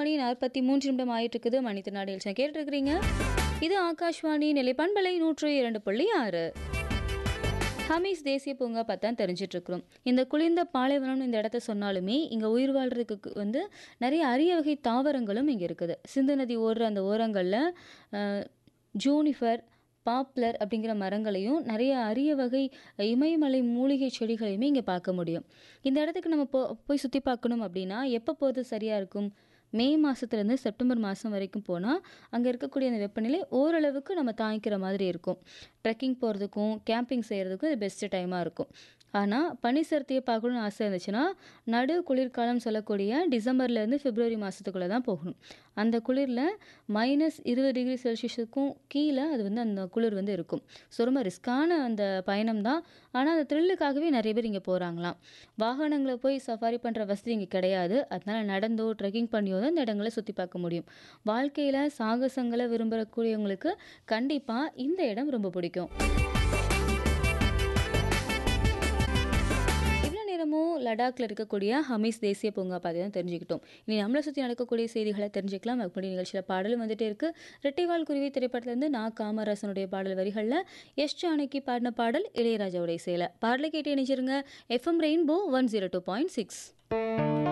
மணி நாற்பத்தி மூன்று நிமிடம் ஆயிட்டு இருக்குது மணித்து நாடு எழுச்சி கேட்டுருக்கிறீங்க இது ஆகாஷ்வாணி நிலை பண்பலை நூற்று இரண்டு புள்ளி ஆறு ஹமீஸ் தேசிய பூங்கா பார்த்தா தெரிஞ்சிட்டு இருக்கிறோம் இந்த குளிர்ந்த பாலைவனம்னு இந்த இடத்த சொன்னாலுமே இங்கே உயிர் வாழ்றதுக்கு வந்து நிறைய அரிய வகை தாவரங்களும் இங்கே இருக்குது சிந்து நதி ஓடுற அந்த ஓரங்களில் ஜூனிஃபர் பாப்லர் அப்படிங்கிற மரங்களையும் நிறைய அரிய வகை இமயமலை மூலிகை செடிகளையுமே இங்கே பார்க்க முடியும் இந்த இடத்துக்கு நம்ம போ போய் சுற்றி பார்க்கணும் அப்படின்னா எப்போ போகிறது சரியாக இருக்கும் மே மாதத்துலேருந்து செப்டம்பர் மாதம் வரைக்கும் போனால் அங்கே இருக்கக்கூடிய அந்த வெப்பநிலை ஓரளவுக்கு நம்ம தாங்கிக்கிற மாதிரி இருக்கும் ட்ரெக்கிங் போகிறதுக்கும் கேம்பிங் செய்கிறதுக்கும் இது பெஸ்ட்டு டைமாக இருக்கும் ஆனால் பனிசரத்தையை பார்க்கணுன்னு ஆசை இருந்துச்சுன்னா நடு குளிர்காலம் சொல்லக்கூடிய டிசம்பர்லேருந்து பிப்ரவரி மாதத்துக்குள்ளே தான் போகணும் அந்த குளிரில் மைனஸ் இருபது டிகிரி செல்சியஸுக்கும் கீழே அது வந்து அந்த குளிர் வந்து இருக்கும் ஸோ ரொம்ப ரிஸ்க்கான அந்த பயணம் தான் ஆனால் அந்த த்ரில்லுக்காகவே நிறைய பேர் இங்கே போகிறாங்களாம் வாகனங்களை போய் சஃபாரி பண்ணுற வசதி இங்கே கிடையாது அதனால் நடந்தோ ட்ரெக்கிங் பண்ணியோ தான் இந்த இடங்களை சுற்றி பார்க்க முடியும் வாழ்க்கையில் சாகசங்களை விரும்பக்கூடியவங்களுக்கு கண்டிப்பாக இந்த இடம் ரொம்ப பிடிக்கும் இவ்வளோ நேரமும் லடாக்ல இருக்கக்கூடிய ஹமீஸ் தேசிய பூங்கா பற்றி தான் தெரிஞ்சுக்கிட்டோம் இனி நம்மளை சுற்றி நடக்கக்கூடிய செய்திகளை தெரிஞ்சுக்கலாம் அப்படி நிகழ்ச்சியில் பாடலும் வந்துட்டே இருக்கு ரெட்டைவால் குருவி திரைப்படத்துலேருந்து நா காமராசனுடைய பாடல் வரிகளில் எஸ் ஜானகி பாடின பாடல் இளையராஜாவுடைய சேலை பாடலை கேட்டு இணைச்சிருங்க FM rainbow one zero two point six